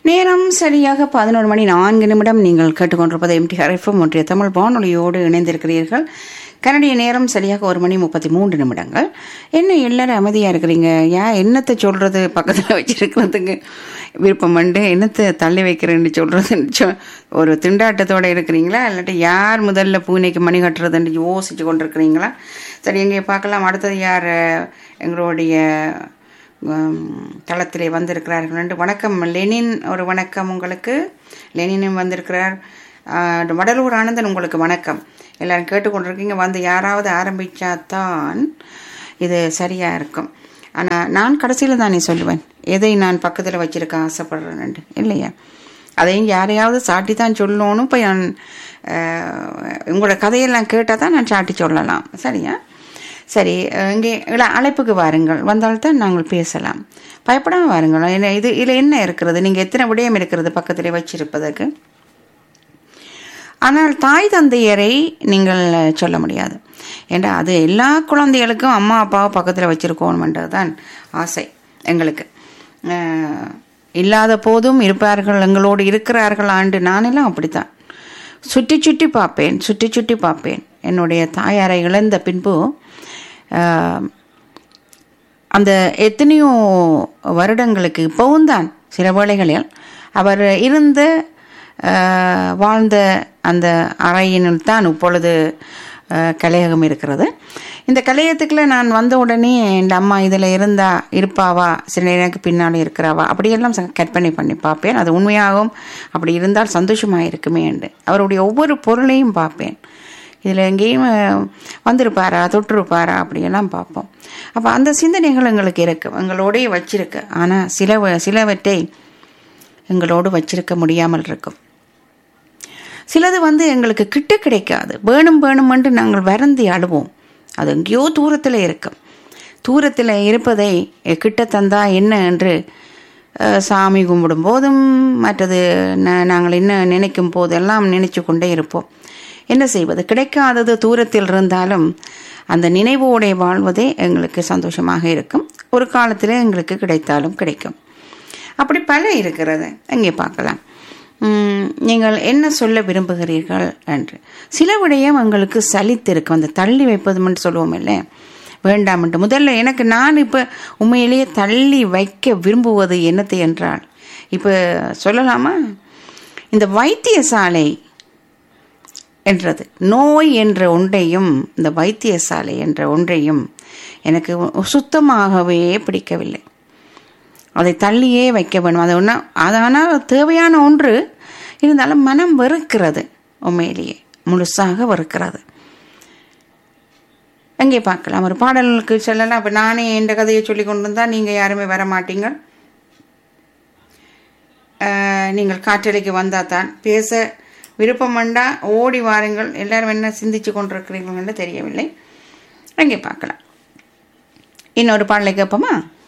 நேரம் சரியாக பதினோரு மணி நான்கு நிமிடம் நீங்கள் கேட்டுக்கொண்டிருப்பது எம்டி ஹரிஃபம் ஒன்றிய தமிழ் வானொலியோடு இணைந்திருக்கிறீர்கள் கனடிய நேரம் சரியாக ஒரு மணி முப்பத்தி மூன்று நிமிடங்கள் என்ன எல்லாரும் அமைதியாக இருக்கிறீங்க ஏன் என்னத்தை சொல்கிறது பக்கத்தில் வச்சிருக்கிறதுக்கு விருப்பம் உண்டு என்னத்தை தள்ளி வைக்கிறேன்னு சொல்கிறதுன்னு சொ ஒரு திண்டாட்டத்தோடு இருக்கிறீங்களா இல்லாட்டி யார் முதல்ல பூனைக்கு மணி கட்டுறதுன்னு யோசிச்சு கொண்டிருக்கிறீங்களா சரி எங்கே பார்க்கலாம் அடுத்தது யார் எங்களுடைய தளத்திலே வந்திருக்கிறார்கள் என்று வணக்கம் லெனின் ஒரு வணக்கம் உங்களுக்கு லெனினும் வந்திருக்கிறார் வடலூர் ஆனந்தன் உங்களுக்கு வணக்கம் எல்லாரும் கேட்டுக்கொண்டிருக்கீங்க வந்து யாராவது ஆரம்பித்தா தான் இது சரியாக இருக்கும் ஆனால் நான் கடைசியில் தானே சொல்லுவேன் எதை நான் பக்கத்தில் வச்சிருக்க ஆசைப்படுறேன்ட்டு இல்லையா அதையும் யாரையாவது சாட்டி தான் சொல்லணும் இப்போ நான் உங்களோட கதையெல்லாம் கேட்டால் தான் நான் சாட்டி சொல்லலாம் சரியா சரி இங்கே இல்லை அழைப்புக்கு வாருங்கள் வந்தால்தான் நாங்கள் பேசலாம் பயப்படாமல் வாருங்கள் என்ன இது இதில் என்ன இருக்கிறது நீங்கள் எத்தனை விடயம் இருக்கிறது பக்கத்தில் வச்சிருப்பதற்கு ஆனால் தாய் தந்தையரை நீங்கள் சொல்ல முடியாது ஏண்டா அது எல்லா குழந்தைகளுக்கும் அம்மா அப்பாவை பக்கத்தில் வச்சுருக்கணுமென்றது தான் ஆசை எங்களுக்கு இல்லாத போதும் இருப்பார்கள் எங்களோடு இருக்கிறார்கள் ஆண்டு நானெல்லாம் அப்படித்தான் சுற்றி சுற்றி பார்ப்பேன் சுற்றி சுற்றி பார்ப்பேன் என்னுடைய தாயாரை இழந்த பின்பு அந்த எத்தனையோ வருடங்களுக்கு இப்போவும் தான் சில வேளைகளில் அவர் இருந்த வாழ்ந்த அந்த அறையினில் தான் இப்பொழுது கலையகம் இருக்கிறது இந்த கலையத்துக்குள்ள நான் வந்த உடனே என் அம்மா இதில் இருந்தா இருப்பாவா சில நேரம் பின்னால் இருக்கிறாவா அப்படியெல்லாம் கற்பனை பண்ணி பார்ப்பேன் அது உண்மையாகவும் அப்படி இருந்தால் சந்தோஷமாக இருக்குமே என்று அவருடைய ஒவ்வொரு பொருளையும் பார்ப்பேன் இதில் எங்கேயும் வந்திருப்பாரா தொட்டிருப்பாரா அப்படியெல்லாம் பார்ப்போம் அப்போ அந்த சிந்தனைகள் எங்களுக்கு இருக்கு எங்களோடய வச்சிருக்கு ஆனால் சில சிலவற்றை எங்களோடு வச்சிருக்க முடியாமல் இருக்கும் சிலது வந்து எங்களுக்கு கிட்ட கிடைக்காது வேணும் வேணுமென்று நாங்கள் வருந்தி அழுவோம் அது எங்கேயோ தூரத்தில் இருக்கும் தூரத்தில் இருப்பதை கிட்ட தந்தா என்ன என்று சாமி கும்பிடும் போதும் மற்றது நாங்கள் என்ன நினைக்கும் போதெல்லாம் நினைச்சு கொண்டே இருப்போம் என்ன செய்வது கிடைக்காதது தூரத்தில் இருந்தாலும் அந்த நினைவோടെ வாழ்வதே எங்களுக்கு சந்தோஷமாக இருக்கும் ஒரு காலத்தில் எங்களுக்கு கிடைத்தாலும் கிடைக்கும் அப்படி பல இருக்கிறது அங்கே பார்க்கலாம் நீங்கள் என்ன சொல்ல விரும்புகிறீர்கள் என்று சில விடயம் எங்களுக்கு சலித்திருக்கும் அந்த தள்ளி வைப்பதுமென்று சொல்லுவோம் இல்லை வேண்டாம் என்று முதல்ல எனக்கு நான் இப்போ உண்மையிலேயே தள்ளி வைக்க விரும்புவது என்னத்தை என்றால் இப்போ சொல்லலாமா இந்த வைத்தியசாலை என்றது நோய் என்ற ஒன்றையும் இந்த வைத்தியசாலை என்ற ஒன்றையும் எனக்கு சுத்தமாகவே பிடிக்கவில்லை அதை தள்ளியே வைக்க வேணும் அது ஒன்றா அதனால் தேவையான ஒன்று இருந்தாலும் மனம் வெறுக்கிறது உண்மையிலேயே முழுசாக வெறுக்கிறது எங்கே பார்க்கலாம் ஒரு பாடலுக்கு சொல்லலாம் அப்போ நானே எந்த கதையை சொல்லி கொண்டு வந்தால் நீங்கள் யாருமே வர மாட்டீங்க நீங்கள் காற்றலைக்கு வந்தால் தான் பேச விருப்பம் வேண்டா ஓடி வாருங்கள் எல்லாரும் என்ன சிந்திச்சு கொண்டிருக்கிறீர்கள் என்று தெரியவில்லை அங்கே பார்க்கலாம் இன்னொரு பாடலை கேட்போமா